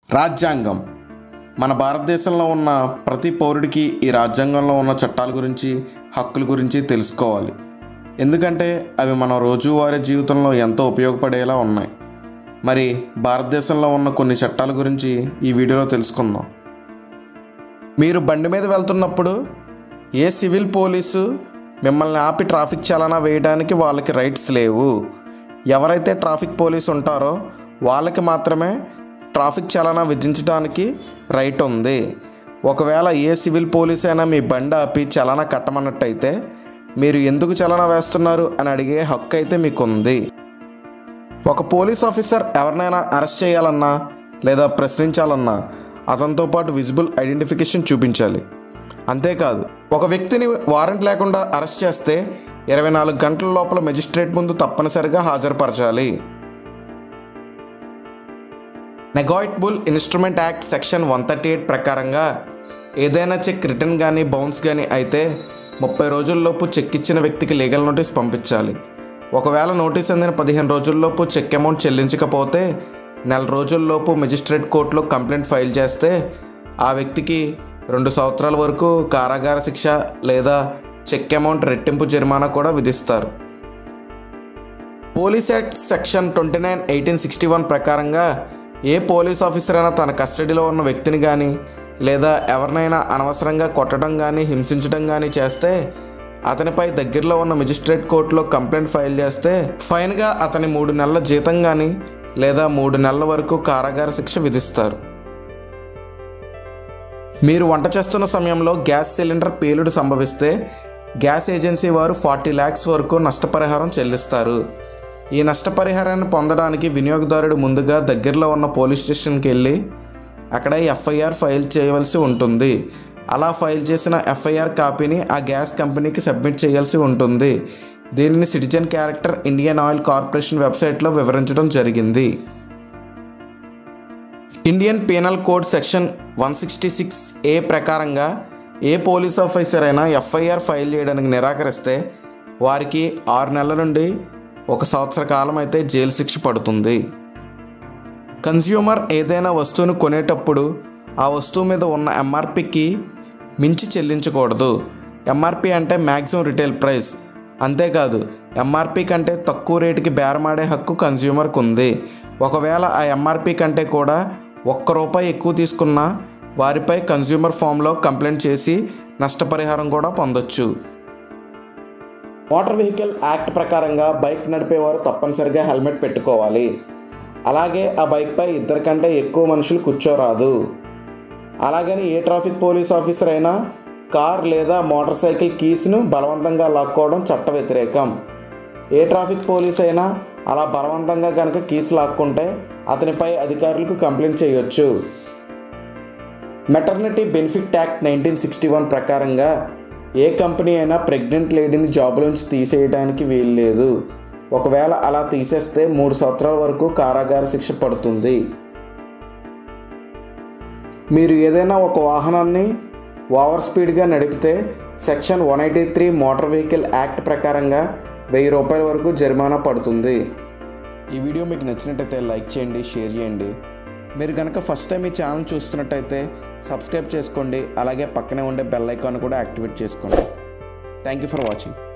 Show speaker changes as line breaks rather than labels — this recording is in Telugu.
రాజ్యాంగం మన భారతదేశంలో ఉన్న ప్రతి పౌరుడికి ఈ రాజ్యాంగంలో ఉన్న చట్టాల గురించి హక్కుల గురించి తెలుసుకోవాలి ఎందుకంటే అవి మన రోజువారీ జీవితంలో ఎంతో ఉపయోగపడేలా ఉన్నాయి మరి భారతదేశంలో ఉన్న కొన్ని చట్టాల గురించి ఈ వీడియోలో తెలుసుకుందాం మీరు బండి మీద వెళ్తున్నప్పుడు ఏ సివిల్ పోలీసు మిమ్మల్ని ఆపి ట్రాఫిక్ చలానా వేయడానికి వాళ్ళకి రైట్స్ లేవు ఎవరైతే ట్రాఫిక్ పోలీస్ ఉంటారో వాళ్ళకి మాత్రమే ట్రాఫిక్ చలానా విధించడానికి రైట్ ఉంది ఒకవేళ ఏ సివిల్ పోలీస్ అయినా మీ బండి ఆపి చలానా కట్టమన్నట్టయితే మీరు ఎందుకు చలానా వేస్తున్నారు అని అడిగే హక్కు అయితే మీకు ఉంది ఒక పోలీస్ ఆఫీసర్ ఎవరినైనా అరెస్ట్ చేయాలన్నా లేదా ప్రశ్నించాలన్నా అతనితో పాటు విజిబుల్ ఐడెంటిఫికేషన్ చూపించాలి అంతేకాదు ఒక వ్యక్తిని వారెంట్ లేకుండా అరెస్ట్ చేస్తే ఇరవై నాలుగు గంటల లోపల మెజిస్ట్రేట్ ముందు తప్పనిసరిగా హాజరుపరచాలి negotiable instrument act section one thirty eight ప్రకారంగా ఏదైనా చెక్ రిటర్న్ కానీ బౌన్స్ కానీ అయితే ముప్పై రోజుల్లోపు చెక్ ఇచ్చిన వ్యక్తికి లీగల్ నోటీస్ పంపించాలి ఒకవేళ నోటీస్ అందిన పదిహేను రోజుల్లోపు చెక్ అమౌంట్ చెల్లించకపోతే నెల రోజుల్లోపు మెజిస్ట్రేట్ కోర్టులో కంప్లైంట్ ఫైల్ చేస్తే ఆ వ్యక్తికి రెండు సంవత్సరాల వరకు కారాగార శిక్ష లేదా చెక్ అమౌంట్ రెట్టింపు జరిమానా కూడా విధిస్తారు police act section twenty nine eighteen sixty one ప్రకారంగా ఏ పోలీస్ ఆఫీసర్ అయినా తన కస్టడీలో ఉన్న వ్యక్తిని కానీ లేదా ఎవరినైనా అనవసరంగా కొట్టడం కానీ హింసించడం కానీ చేస్తే అతనిపై దగ్గరలో ఉన్న మెజిస్ట్రేట్ కోర్టులో కంప్లైంట్ ఫైల్ చేస్తే ఫైన్గా అతని మూడు నెలల జీతం కానీ లేదా మూడు నెలల వరకు కారాగార శిక్ష విధిస్తారు మీరు వంట చేస్తున్న సమయంలో గ్యాస్ సిలిండర్ పేలుడు సంభవిస్తే గ్యాస్ ఏజెన్సీ వారు ఫార్టీ ల్యాక్స్ వరకు నష్టపరిహారం చెల్లిస్తారు ఈ నష్టపరిహారాన్ని పొందడానికి వినియోగదారుడు ముందుగా దగ్గరలో ఉన్న పోలీస్ స్టేషన్కి వెళ్ళి అక్కడ ఎఫ్ఐఆర్ ఫైల్ చేయవలసి ఉంటుంది అలా ఫైల్ చేసిన ఎఫ్ఐఆర్ కాపీని ఆ గ్యాస్ కంపెనీకి సబ్మిట్ చేయాల్సి ఉంటుంది దీనిని citizen character Indian oil corporation వెబ్సైట్లో వివరించడం జరిగింది Indian penal code section one sixty six A ప్రకారంగా ఏ పోలీస్ ఆఫీసర్ అయినా ఎఫ్ఐఆర్ ఫైల్ చేయడానికి నిరాకరిస్తే వారికి ఆరు నెలల నుండి ఒక సంవత్సర కాలం అయితే జైలు శిక్ష పడుతుంది కన్జ్యూమర్ ఏదైనా వస్తువును కొనేటప్పుడు ఆ వస్తువు మీద ఉన్న ఎంఆర్పికి మించి చెల్లించకూడదు ఎంఆర్పి అంటే మ్యాక్సిమం రిటైల్ ప్రైస్ అంతేకాదు ఎంఆర్పి కంటే తక్కువ రేటుకి బేరమాడే హక్కు కన్జ్యూమర్కి ఉంది ఒకవేళ ఆ ఎంఆర్పి కంటే కూడా ఒక్క రూపాయి ఎక్కువ తీసుకున్నా వారిపై కన్జ్యూమర్ ఫామ్లో కంప్లైంట్ చేసి నష్టపరిహారం కూడా పొందొచ్చు మోటార్ వెహికల్ యాక్ట్ ప్రకారంగా బైక్ నడిపేవారు తప్పనిసరిగా హెల్మెట్ పెట్టుకోవాలి అలాగే ఆ బైక్పై ఇద్దరి కంటే ఎక్కువ మనుషులు కూర్చోరాదు అలాగని ఏ ట్రాఫిక్ పోలీస్ ఆఫీసర్ అయినా కార్ లేదా మోటార్ సైకిల్ కీస్ను బలవంతంగా లాక్కోవడం చట్ట వ్యతిరేకం ఏ ట్రాఫిక్ పోలీస్ అయినా అలా బలవంతంగా కనుక కీస్ లాక్కుంటే అతనిపై అధికారులకు కంప్లైంట్ చేయొచ్చు maternity benefit act nineteen sixty one ప్రకారంగా ఏ కంపెనీ అయినా ప్రెగ్నెంట్ లేడీని జాబ్లోంచి తీసేయడానికి వీలు లేదు ఒకవేళ అలా తీసేస్తే మూడు సంవత్సరాల వరకు కారాగార శిక్ష పడుతుంది మీరు ఏదైనా ఒక వాహనాన్ని ఓవర్ స్పీడ్గా నడిపితే section one eighty three motor vehicle act ప్రకారంగా వెయ్యి రూపాయల వరకు జరిమానా పడుతుంది ఈ వీడియో మీకు నచ్చినట్టయితే లైక్ చేయండి షేర్ చేయండి మీరు కనుక ఫస్ట్ టైం ఈ ఛానల్ చూస్తున్నట్టయితే సబ్స్క్రైబ్ చేసుకోండి అలాగే పక్కనే ఉండే బెల్ ఐకాన్ కూడా యాక్టివేట్ చేసుకోండి థ్యాంక్ యూ ఫర్ వాచింగ్